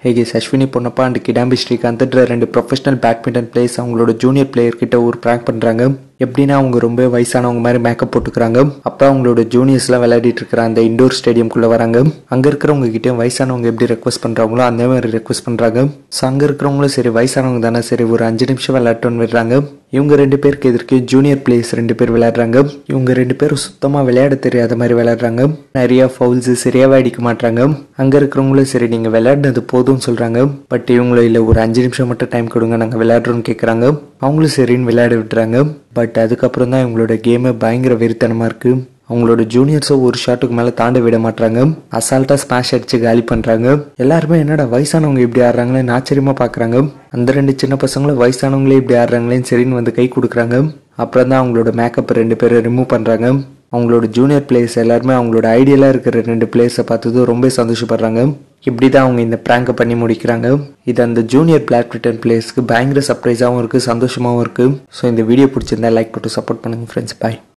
ஹேகேஸ் Ashwini Ponnappa and Kidambi ஸ்ரீகாந்த்ன்ற ரெண்டு professional badminton players அவங்களோட ஜூனியர் பிளேயர் கிட்ட ஒரு ப்ராங்க் பண்ணுறாங்க எப்படின்னா அவங்க ரொம்ப வயசானவங்க மாதிரி மேக்கப் போட்டுக்கிறாங்க அப்போ அவங்களோட ஜூனியர்ஸ்லாம் விளையாடிட்டு இருக்கிற அந்த இண்டோர் ஸ்டேடியம்குள்ளே வராங்க அங்கே இருக்கிறவங்க கிட்டே வயசானவங்க எப்படி ரெக்வஸ்ட் பண்ணுறாங்களோ அந்த மாதிரி ரெக்வஸ்ட் பண்ணுறாங்க ஸோ அங்கே இருக்கிறவங்களும் சரி வயசானவங்க தானே சரி ஒரு அஞ்சு நிமிஷம் விளையாட்டோன்னு விடுறாங்க இவங்க ரெண்டு பேருக்கு எதிர்க்கு ஜூனியர் பிளேயர்ஸ் ரெண்டு பேர் விளையாடுறாங்க இவங்க ரெண்டு பேரும் சுத்தமாக விளையாட தெரியாத மாதிரி விளையாடுறாங்க நிறைய ஃபவுல்ஸ் சரியாவே அடிக்க மாட்டாங்க அங்கே இருக்கிறவங்களும் சரி நீங்கள் விளையாடினது போதும்னு சொல்கிறாங்க பட் இவங்களும் இல்லை ஒரு அஞ்சு நிமிஷம் மட்டும் டைம் கொடுங்க நாங்கள் விளையாடுறோம்னு கேட்குறாங்க அவங்களும் சரின்னு விளையாட விட்டுறாங்க பட் அதுக்கப்புறம் தான் இவங்களோட கேமே பயங்கர வெறித்தனமாக இருக்குது அவங்களோட ஜூனியர்ஸை ஒரு ஷாட்டுக்கு மேலே தாண்ட விட மாட்டாங்க அசால்ட்டாக ஸ்மாஷ் அடிச்சு காலி பண்ணுறாங்க எல்லாருமே என்னடா வயசானவங்க இப்படி ஆடுறாங்களேன்னு ஆச்சரியமாக பார்க்குறாங்க அந்த ரெண்டு சின்ன பசங்களும் வயசானவங்களே இப்படி ஆடுறாங்களேன்னு சரின்னு வந்து கை கொடுக்குறாங்க அப்புறம் தான் அவங்களோட மேக்கப் ரெண்டு பேரும் ரிமூவ் பண்ணுறாங்க அவங்களோட ஜூனியர் பிளேயர்ஸ் எல்லாருமே அவங்களோட ஐடியலாக இருக்கிற ரெண்டு பிளேயர்ஸை பார்த்ததும் ரொம்ப சந்தோஷப்படுறாங்க இப்படி தான் அவங்க இந்த ப்ராங்கை பண்ணி முடிக்கிறாங்க இது அந்த ஜூனியர் பேட்மிண்டன் பிளேயர்ஸ்க்கு பயங்கர சர்ப்ரைஸாகவும் இருக்குது சந்தோஷமாகவும் இருக்குது ஸோ இந்த வீடியோ பிடிச்சிருந்தா லைக் போட்டு சப்போர்ட் பண்ணுங்கள் ஃப்ரெண்ட்ஸ் பாய்